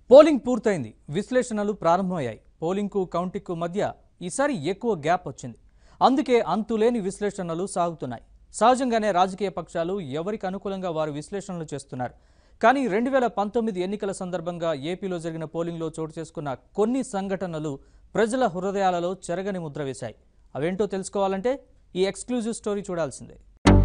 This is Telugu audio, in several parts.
పోలింగ్ పూర్తయింది విశ్లేషణలు ప్రారంభమయ్యాయి పోలింగ్కు కౌంటింగ్కు మధ్య ఈసారి ఎక్కువ గ్యాప్ వచ్చింది అందుకే అంతులేని విశ్లేషణలు సాగుతున్నాయి సహజంగానే రాజకీయ పక్షాలు ఎవరికి అనుకూలంగా వారు విశ్లేషణలు చేస్తున్నారు కానీ రెండు వేల పంతొమ్మిది ఎన్నికల సందర్భంగా ఏపీలో జరిగిన పోలింగ్లో చోటు చేసుకున్న కొన్ని సంఘటనలు ప్రజల హృదయాలలో చెరగని ముద్ర వేశాయి అవేంటో తెలుసుకోవాలంటే ఈ ఎక్స్క్లూజివ్ స్టోరీ చూడాల్సిందే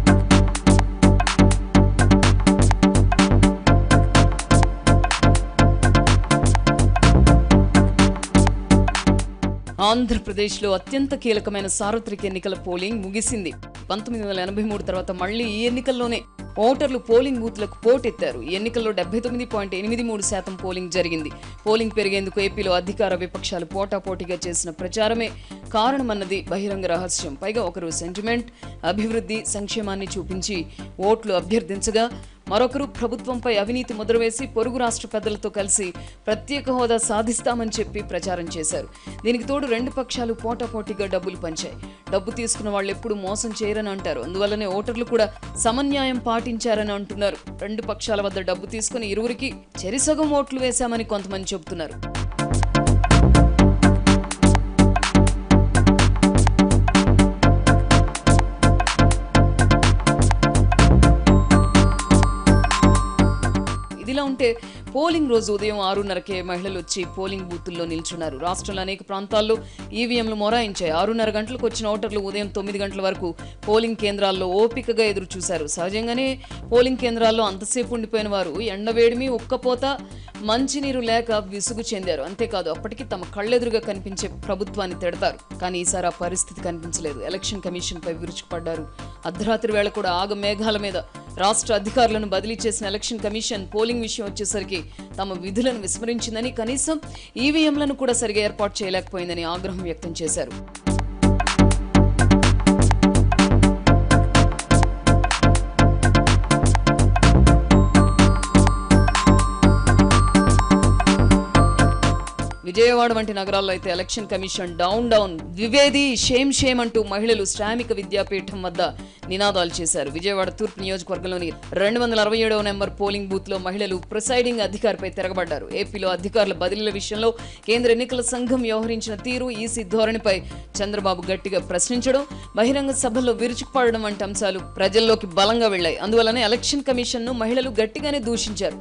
ఆంధ్రప్రదేశ్లో అత్యంత కీలకమైన సార్వత్రిక ఎన్నికల పోలింగ్ ముగిసింది పంతొమ్మిది వందల ఎనభై మూడు తర్వాత మళ్లీ ఈ ఎన్నికల్లోనే ఓటర్లు పోలింగ్ బూత్లకు పోటెత్తారు ఈ ఎన్నికల్లో డెబ్బై తొమ్మిది పాయింట్ ఎనిమిది మూడు శాతం పోలింగ్ జరిగింది పోలింగ్ పెరిగేందుకు ఏపీలో అధికార విపక్షాలు పోటాపోటీగా చేసిన ప్రచారమే కారణమన్నది బహిరంగ రహస్యం పైగా ఒకరు సెంటిమెంట్ అభివృద్ధి సంక్షేమాన్ని చూపించి ఓట్లు అభ్యర్థించగా మరొకరు ప్రభుత్వంపై అవినీతి ముద్రవేసి పొరుగు రాష్ట్ర పెద్దలతో కలిసి ప్రత్యేక హోదా సాధిస్తామని చెప్పి ప్రచారం చేశారు దీనికి తోడు రెండు పక్షాలు పోటాపోటీగా డబ్బులు పంచాయి డబ్బు తీసుకున్న వాళ్ళు ఎప్పుడు మోసం చేయరని అంటారు అందువల్లనే ఓటర్లు కూడా సమన్యాయం పాటించారని అంటున్నారు రెండు పక్షాల వద్ద డబ్బు తీసుకుని ఇరువురికి చెరిసగం ఓట్లు వేశామని కొంతమంది చెబుతున్నారు ఇదిలా ఉంటే పోలింగ్ రోజు ఉదయం ఆరున్నరకే మహిళలు వచ్చి పోలింగ్ బూతుల్లో నిల్చున్నారు రాష్ట్రంలో అనేక ప్రాంతాల్లో ఈవీఎంలు మొరాయించాయి ఆరున్నర గంటలకు వచ్చిన ఓటర్లు ఉదయం తొమ్మిది గంటల వరకు పోలింగ్ కేంద్రాల్లో ఓపికగా ఎదురు చూశారు సహజంగానే పోలింగ్ కేంద్రాల్లో అంతసేపు ఉండిపోయిన వారు ఎండవేడిమి ఉక్కపోత మంచినీరు లేక విసుగు చెందారు అంతేకాదు అప్పటికి తమ కళ్ళెదురుగా కనిపించే ప్రభుత్వాన్ని తిడతారు కానీ ఈసారి ఆ పరిస్థితి కనిపించలేదు ఎలక్షన్ కమిషన్ పై విరుచుకుపడ్డారు అర్ధరాత్రి వేళ కూడా ఆగ మేఘాల మీద రాష్ట్ర అధికారులను బదిలీ చేసిన ఎలక్షన్ కమిషన్ పోలింగ్ విషయం వచ్చేసరికి తమ విధులను విస్మరించిందని కనీసం ఈవీఎంలను కూడా సరిగా ఏర్పాటు చేయలేకపోయిందని ఆగ్రహం వ్యక్తం చేశారు విజయవాడ వంటి నగరాల్లో అయితే election commission down down Dwivedi shame shame అంటూ మహిళలు శ్రామిక విద్యాపీఠం వద్ద నినాదాలు చేశారు విజయవాడ తూర్పు నియోజకవర్గంలోని రెండు వందల అరవై ఏడవ నెంబర్ పోలింగ్ బూత్ లో మహిళలు ప్రిసైడింగ్ అధికారిపై తిరగబడ్డారు ఏపీలో అధికారుల బదిలీల విషయంలో కేంద్ర ఎన్నికల సంఘం వ్యవహరించిన తీరు ఈసీ ధోరణిపై చంద్రబాబు గట్టిగా ప్రశ్నించడం బహిరంగ సభల్లో విరుచుకుపడడం వంటి అంశాలు ప్రజల్లోకి బలంగా వెళ్లాయి అందువలనే ఎలక్షన్ కమిషన్ ను మహిళలు గట్టిగానే దూషించారు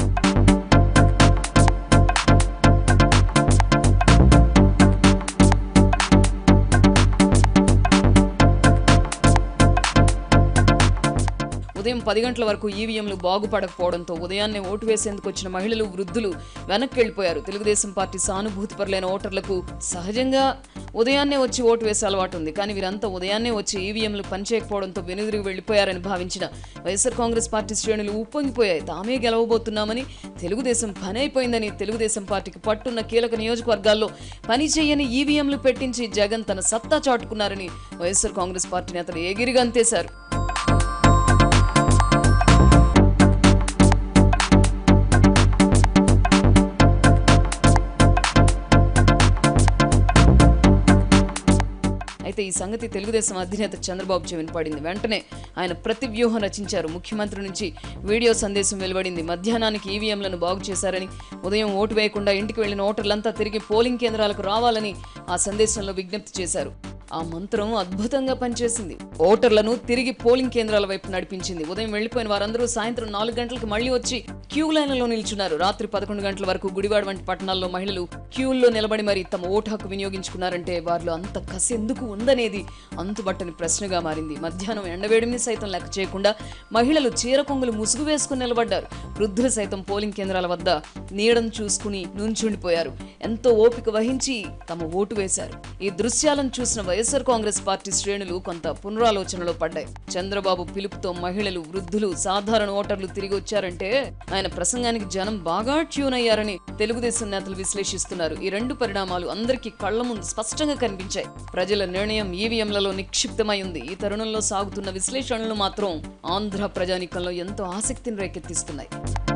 ఉదయం పది గంటల వరకు ఈవీఎంలు బాగుపడకపోవడంతో ఉదయాన్నే ఓటు వేసేందుకు వచ్చిన మహిళలు వృద్ధులు వెనక్కి వెళ్లిపోయారు తెలుగుదేశం పార్టీ సానుభూతిపరులైన ఓటర్లకు సహజంగా ఉదయాన్నే వచ్చి ఓటు వేసే అలవాటు ఉంది కానీ వీరంతా ఉదయాన్నే వచ్చి ఈవీఎంలు పనిచేయకపోవడంతో వెనుదిరిగి వెళ్లిపోయారని భావించిన వైఎస్ఆర్ కాంగ్రెస్ పార్టీ శ్రేణులు ఉప్పొంగిపోయాయి తామే గెలవబోతున్నామని తెలుగుదేశం పని అయిపోయిందని తెలుగుదేశం పార్టీకి పట్టున్న కీలక నియోజకవర్గాల్లో పని చేయని ఈవీఎంలు పెట్టించి జగన్ తన సత్తా చాటుకున్నారని వైఎస్ఆర్ కాంగ్రెస్ పార్టీ నేతలు ఎగిరిగంతేశారు అయితే ఈ సంగతి తెలుగుదేశం అధినేత చంద్రబాబు చెవిన పడింది వెంటనే ఆయన ప్రతి వ్యూహం రచించారు ముఖ్యమంత్రి నుంచి వీడియో సందేశం వెలువడింది మధ్యాహ్నానికి ఈవీఎంలను బాగు చేశారని ఉదయం ఓటు వేయకుండా ఇంటికి వెళ్లిన ఓటర్లంతా తిరిగి పోలింగ్ కేంద్రాలకు రావాలని ఆ సందేశంలో విజ్ఞప్తి చేశారు ఆ మంత్రం అద్భుతంగా పనిచేసింది ఓటర్లను తిరిగి పోలింగ్ కేంద్రాల వైపు నడిపించింది ఉదయం వెళ్లిపోయిన వారందరూ సాయంత్రం నాలుగు గంటలకు మళ్లీ వచ్చి క్యూ లైన్లలో నిల్చున్నారు రాత్రి పదకొండు గంటల వరకు గుడివాడ వంటి పట్టణాల్లో మహిళలు క్యూల్లో నిలబడి మరి తమ ఓటు హక్కు వినియోగించుకున్నారంటే వారిలో అంత కసి ఎందుకు ఉందనేది అంతుబట్టని ప్రశ్నగా మారింది మధ్యాహ్నం ఎండవేడిని సైతం లెక్క చేయకుండా మహిళలు చీర కొంగులు ముసుగు వేసుకుని నిలబడ్డారు వృద్ధులు సైతం పోలింగ్ కేంద్రాల వద్ద నీడను చూసుకుని నుంచుండిపోయారు ఎంతో ఓపిక వహించి తమ ఓటు వేశారు ఈ దృశ్యాలను చూసిన వైఎస్ఆర్ కాంగ్రెస్ పార్టీ శ్రేణులు కొంత పునరాలోచనలో పడ్డాయి చంద్రబాబు పిలుపుతో మహిళలు వృద్ధులు సాధారణ ఓటర్లు తిరిగి వచ్చారంటే ఆయన ప్రసంగానికి జనం బాగా ట్యూన్ అయ్యారని తెలుగుదేశం నేతలు విశ్లేషిస్తున్నారు ఈ రెండు పరిణామాలు అందరికీ కళ్ల ముందు స్పష్టంగా కనిపించాయి ప్రజల నిర్ణయం ఈవీఎంలలో నిక్షిప్తమై ఉంది ఈ తరుణంలో సాగుతున్న విశ్లేషణలు మాత్రం ఆంధ్ర ప్రజానీకంలో ఎంతో ఆసక్తిని రేకెత్తిస్తున్నాయి